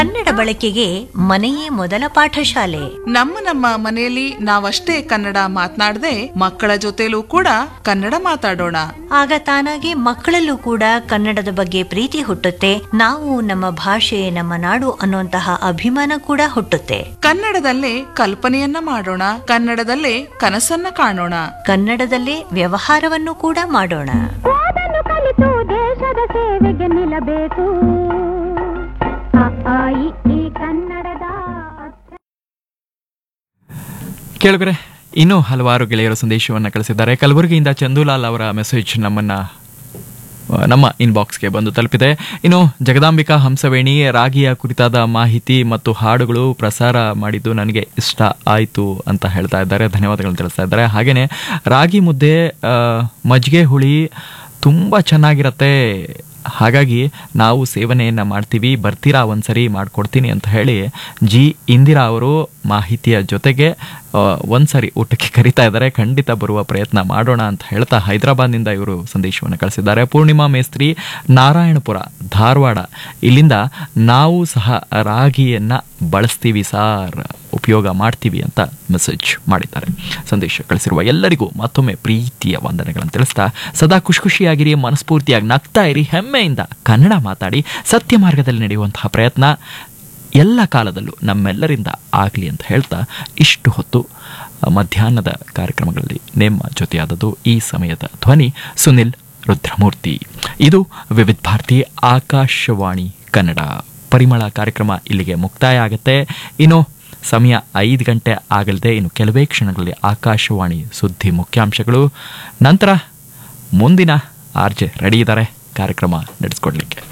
ಕನ್ನಡ ಬಳಕೆಗೆ ಮನೆಯೇ ಮೊದಲ ಪಾಠಶಾಲೆ ನಮ್ಮ ನಮ್ಮ ಮನೆಯಲ್ಲಿ ನಾವಷ್ಟೇ ಕನ್ನಡ ಮಾತನಾಡದೆ ಮಕ್ಕಳ ಜೊತೆಲೂ ಕೂಡ ಕನ್ನಡ ಮಾತಾಡೋಣ ಆಗ ತಾನಾಗಿ ಮಕ್ಕಳಲ್ಲೂ ಕೂಡ ಕನ್ನಡದ ಬಗ್ಗೆ ಪ್ರೀತಿ ಹುಟ್ಟುತ್ತೆ ನಾವು ನಮ್ಮ ಭಾಷೆ ನಮ್ಮ ನಾಡು ಅನ್ನುವಂತಹ ಅಭಿಮಾನ ಕೂಡ ಹುಟ್ಟುತ್ತೆ ಕನ್ನಡದಲ್ಲೇ ಕಲ್ಪನೆಯನ್ನ ಮಾಡೋಣ ಕನ್ನಡದಲ್ಲೇ ಕನಸನ್ನ ಕಾಣೋಣ ಕನ್ನಡದಲ್ಲೇ ವ್ಯವಹಾರವನ್ನು ಕೂಡ ಮಾಡೋಣ ಓದಲು ಕಲಿತು ದೇಶದ ಸೇವೆಗೆ ನಿಲ್ಲಬೇಕು ಅ, ಆ, ಇ, ಈ ಕನ್ನಡದ ಅಕ್ಷರ ಕೇಳಿದ್ರೆ ಇನ್ನೂ ಹಲವಾರು ಗೆಳೆಯರು ಸಂದೇಶವನ್ನು ಕಳಿಸಿದ್ದಾರೆ ಕಲಬುರಗಿಯಿಂದ ಚಂದೂಲಾಲ್ ಅವರ ಮೆಸೇಜ್ ನಮ್ಮನ್ನ ಆ, ನಮ್ಮ ಇನ್ಬಾಕ್ಸ್ಗೆ ಬಂದು ತಲುಪಿದೆ ಇನ್ನು ಜಗದಾಂಬಿಕಾ ಹಂಸವೇಣಿ ರಾಗಿಯ ಕುರಿತಾದ ಮಾಹಿತಿ ಮತ್ತು ಹಾಡುಗಳು ಪ್ರಸಾರ ಮಾಡಿದ್ದು ನನಗೆ ಇಷ್ಟ ಆಯಿತು ಅಂತ ಹೇಳ್ತಾ ಇದ್ದಾರೆ ಧನ್ಯವಾದಗಳನ್ನು ತಿಳಿಸ್ತಾ ಇದ್ದಾರೆ ಹಾಗೆಯೇ ರಾಗಿ ಮುದ್ದೆ ಆ, ಮಜ್ಜಿಗೆ ಹುಳಿ ತುಂಬ ಚೆನ್ನಾಗಿರತ್ತೆ ಹಾಗಾಗಿ ನಾವು ಸೇವನೆಯನ್ನು ಮಾಡ್ತೀವಿ ಬರ್ತೀರಾ ಒಂದ್ಸರಿ ಮಾಡಿಕೊಡ್ತೀನಿ ಅಂತ ಹೇಳಿ ಜಿ ಇಂದಿರಾ ಅವರು ಮಾಹಿತಿಯ ಜೊತೆಗೆ ಆ, ಒಂದ್ಸರಿ ಊಟಕ್ಕೆ ಕರಿತಾ ಇದ್ದಾರೆ ಖಂಡಿತ ಬರುವ ಪ್ರಯತ್ನ ಮಾಡೋಣ ಅಂತ ಹೇಳ್ತಾ ಹೈದರಾಬಾದ್ನಿಂದ ಇವರು ಸಂದೇಶವನ್ನು ಕಳಿಸಿದ್ದಾರೆ ಪೂರ್ಣಿಮಾ ಮೇಸ್ತ್ರಿ ನಾರಾಯಣಪುರ ಧಾರವಾಡ ಇಲ್ಲಿಂದ ನಾವು ಸಹ ರಾಗಿಯನ್ನ ಬಳಸ್ತೀವಿ ಸಾರ್ ಉಪಯೋಗ ಮಾಡ್ತೀವಿ ಅಂತ ಮೆಸೇಜ್ ಮಾಡಿದ್ದಾರೆ ಸಂದೇಶ ಕಳಿಸಿರುವ ಎಲ್ಲರಿಗೂ ಮತ್ತೊಮ್ಮೆ ಪ್ರೀತಿಯ ವಂದನೆಗಳನ್ನು ತಿಳಿಸ್ತಾ ಸದಾ ಖುಷಿ ಖುಷಿಯಾಗಿರಿ ಮನಸ್ಫೂರ್ತಿಯಾಗಿ ನಗ್ತಾ ಇರಿ ಹೆಮ್ಮೆಯಿಂದ ಕನ್ನಡ ಮಾತಾಡಿ ಸತ್ಯ ಮಾರ್ಗದಲ್ಲಿ ನಡೆಯುವಂತಹ ಪ್ರಯತ್ನ ಎಲ್ಲ ಕಾಲದಲ್ಲೂ ನಮ್ಮೆಲ್ಲರಿಂದ ಆಗಲಿ ಅಂತ ಹೇಳ್ತಾ ಇಷ್ಟು ಹೊತ್ತು ಆ, ಮಧ್ಯಾಹ್ನದ ಕಾರ್ಯಕ್ರಮಗಳಲ್ಲಿ ನಿಮ್ಮ ಜೊತೆಯಾದದ್ದು ಈ ಸಮಯದ ಧ್ವನಿ ಸುನಿಲ್ ರುದ್ರಮೂರ್ತಿ ಇದು ವಿವಿಧ ಭಾರತಿ ಆಕಾಶವಾಣಿ ಕನ್ನಡ ಪರಿಮಳ ಕಾರ್ಯಕ್ರಮ ಇಲ್ಲಿಗೆ ಮುಕ್ತಾಯ ಆಗುತ್ತೆ ಇನ್ನು ಸಮಯ ಐದು ಗಂಟೆ ಆಗಲಿದೆ ಇನ್ನು ಕೆಲವೇ ಕ್ಷಣಗಳಲ್ಲಿ ಆಕಾಶವಾಣಿ ಸುದ್ದಿ ಮುಖ್ಯಾಂಶಗಳು ನಂತರ ಮುಂದಿನ ಆರ್ಜೆ ರೆಡಿ ಇದ್ದಾರೆ ಕಾರ್ಯಕ್ರಮ ನಡೆಸ್ಕೊಡ್ಲಿಕ್ಕೆ